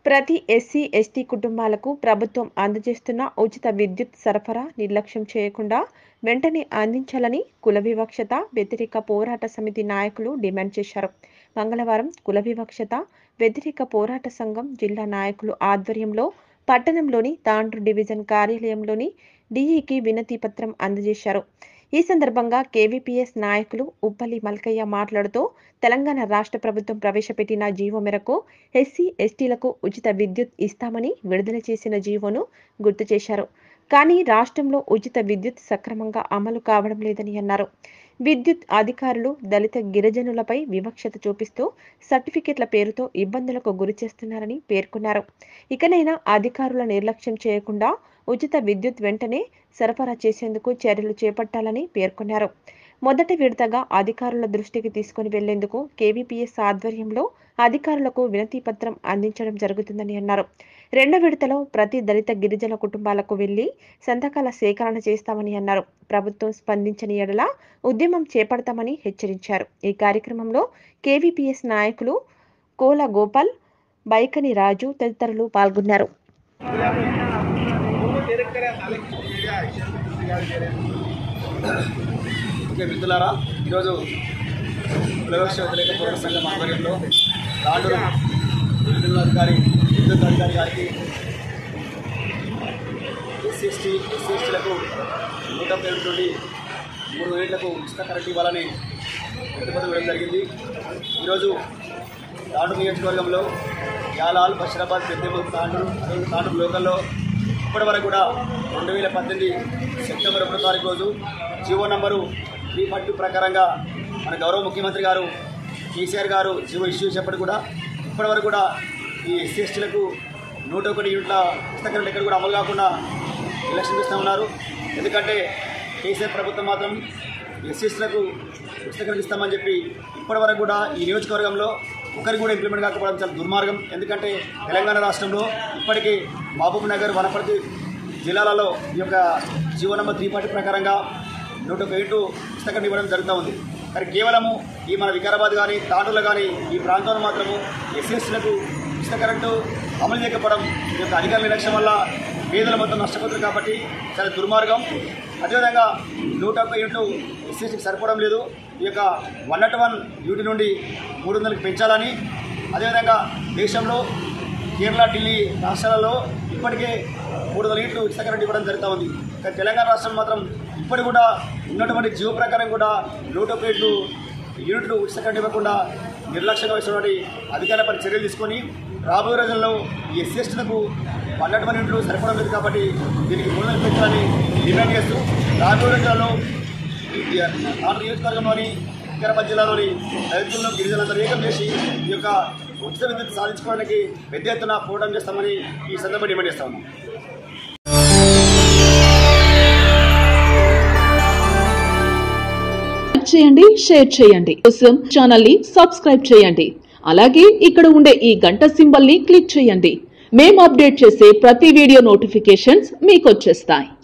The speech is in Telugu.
ప్రతి ఎస్సీ ఎస్టీ కుటుంబాలకు ప్రభుత్వం అందజేస్తున్న ఉచిత విద్యుత్ సరఫరా నిర్లక్ష్యం చేయకుండా వెంటనే అందించాలని కుల వివక్షత వ్యతిరేక పోరాట సమితి నాయకులు డిమాండ్ చేశారు మంగళవారం కుల వివక్షత వ్యతిరేక పోరాట సంఘం జిల్లా నాయకులు ఆధ్వర్యంలో పట్టణంలోని తాండ్రు డివిజన్ కార్యాలయంలోని డిఈకి వినతి పత్రం అందజేశారు ఈ సందర్భంగా కేవీపీఎస్ నాయకులు ఉప్పల్లి మల్కయ్య మాట్లాడుతూ తెలంగాణ రాష్ట్ర ప్రభుత్వం ప్రవేశపెట్టిన జీవో మేరకు ఎస్సీ ఎస్టీలకు ఉచిత విద్యుత్ ఇస్తామని విడుదల చేసిన జీవోను గుర్తు చేశారు కానీ రాష్ట్రంలో ఉచిత విద్యుత్ సక్రమంగా అమలు కావడం లేదని అన్నారు విద్యుత్ అధికారులు దళిత గిరిజనులపై వివక్షత చూపిస్తూ సర్టిఫికెట్ల పేరుతో ఇబ్బందులకు గురి చేస్తున్నారని పేర్కొన్నారు ఇకనైనా అధికారుల నిర్లక్ష్యం చేయకుండా ఉచిత విద్యుత్ వెంటనే సరఫరా చేసేందుకు చర్యలు చేపట్టాలని పేర్కొన్నారు మొదటి విడతగా అధికారుల దృష్టికి తీసుకుని వెళ్లేందుకు కేవీపీఎస్ ఆధ్వర్యంలో అధికారులకు వినతి పత్రం అందించడం జరుగుతుందని అన్నారు రెండో విడతలో ప్రతి దళిత గిరిజన కుటుంబాలకు వెళ్లి సంతకాల సేకరణ చేస్తామని అన్నారు ప్రభుత్వం స్పందించని ఎడల ఉద్యమం చేపడతామని హెచ్చరించారు ఈ కార్యక్రమంలో కేవీపీఎస్ నాయకులు కోల గోపాల్ బైకని రాజు తదితరులు పాల్గొన్నారు ఓకే మిత్రులారా ఈరోజు కులవక్ష వ్యతిరేక పోరాట సంఘం ఆధ్వర్యంలో తాండూరు విద్యుత్ అధికారి విద్యుత్ అధికారి గారికి ఎస్సీ ఎస్టీ ఎస్సీ ఎస్టీలకు నూట పేరు నుండి మూడు యూనిట్లకు ఉచిత కరెంట్ ఇవ్వాలని ప్రతిపాదన ఇవ్వడం జరిగింది ఈరోజు తాండూరు నియోజకవర్గంలో యాలాల్ బషీరాబాద్ పెద్దమూరు తాండూరు అదేవిధంగా తాండూరు లోకల్లో ఇప్పటి వరకు కూడా రెండు వేల పద్దెనిమిది సెప్టెంబర్ ఒకటో తారీఖు రోజు జీవో నంబరు త్రీ ఫార్టీ ప్రకారంగా మన గౌరవ ముఖ్యమంత్రి గారు కేసీఆర్ గారు జీవో ఇష్యూ చేసినప్పుడు కూడా ఇప్పటి వరకు కూడా ఈ ఎస్సీ ఎస్టీలకు నూట ఒకటి యూనిట్ల పుస్తకాలు ఎక్కడ కూడా అమలు కాకుండా ఎలక్షన్ ఇస్తూ ఉన్నారు ఎందుకంటే కేసీఆర్ ప్రభుత్వం మాత్రం ఎస్సీస్లకు పుస్తకాలు ఇస్తామని చెప్పి ఇప్పటి వరకు కూడా ఈ నియోజకవర్గంలో ఒకరికి కూడా ఇంప్లిమెంట్ కాకపోవడం చాలా దుర్మార్గం ఎందుకంటే తెలంగాణ రాష్ట్రంలో ఇప్పటికీ మహబూబ్ నగర్ వనపర్తి జిల్లాలలో ఈ యొక్క జీవో నంబర్ త్రీ పార్టీ ప్రకారంగా నూట ఒక ఏటు పుస్తకం ఇవ్వడం జరుగుతూ ఉంది కానీ కేవలము ఈ మన వికారాబాద్ కానీ తాండూరులో కానీ ఈ ప్రాంతంలో మాత్రము ఎస్సీఎస్లకు ఉచిత కరెంటు అమలు చేయకపోవడం ఈ యొక్క అధికారుల నిర్లక్ష్యం వల్ల పేదలు మొత్తం నష్టపోతారు కాబట్టి చాలా దుర్మార్గం అదేవిధంగా నూట ఒక్క యూనిట్లు ఎస్సీసీకి సరిపోవడం లేదు ఈ యొక్క వన్ నాట్ వన్ యూటీ నుండి మూడు వందలకు పెంచాలని అదేవిధంగా దేశంలో కేరళ ఢిల్లీ రాష్ట్రాలలో ఇప్పటికే మూడు వందల యూనిట్లు ఉచిత కరెంట్ ఇవ్వడం జరుగుతూ ఉంది కానీ తెలంగాణ రాష్ట్రం మాత్రం ఇప్పటికి కూడా ఉన్నటువంటి జీవో ప్రకారం కూడా నూట ఒక్క యూనిట్లు యూనిట్లు ఉచిత కరెంట్ ఇవ్వకుండా నిర్లక్ష్యంగా వేసినటువంటి అధికారులపై చర్యలు తీసుకొని రాబోయే రోజుల్లో ఈ ఎస్సీ ఎస్టీలకు పన్నెండు మంది ఇంట్లో సరిపడం లేదు కాబట్టి దీనికి మూడు వందలు పెంచాలని డిమాండ్ చేస్తూ రాబోయే రోజులలో ఈ ఆంధ్ర నియోజకవర్గంలోని వికారాబాద్ జిల్లాలోని రైతులను గిరిజనులందరూ ఏకం చేసి ఈ యొక్క ఉచిత విద్యుత్ సాధించుకోవడానికి పెద్ద ఎత్తున పోరాటం చేస్తామని ఈ సందర్భంగా డిమాండ్ చేస్తా ఉన్నాం లైక్ చేయండి షేర్ చేయండి కోసం ఛానల్ ని సబ్స్క్రైబ్ చేయండి అలాగే ఇక్కడ ఉండే ఈ గంట సింబల్ ని క్లిక్ చేయండి మేము అప్డేట్ చేసే ప్రతి వీడియో నోటిఫికేషన్స్ మీకు వచ్చేస్తాయి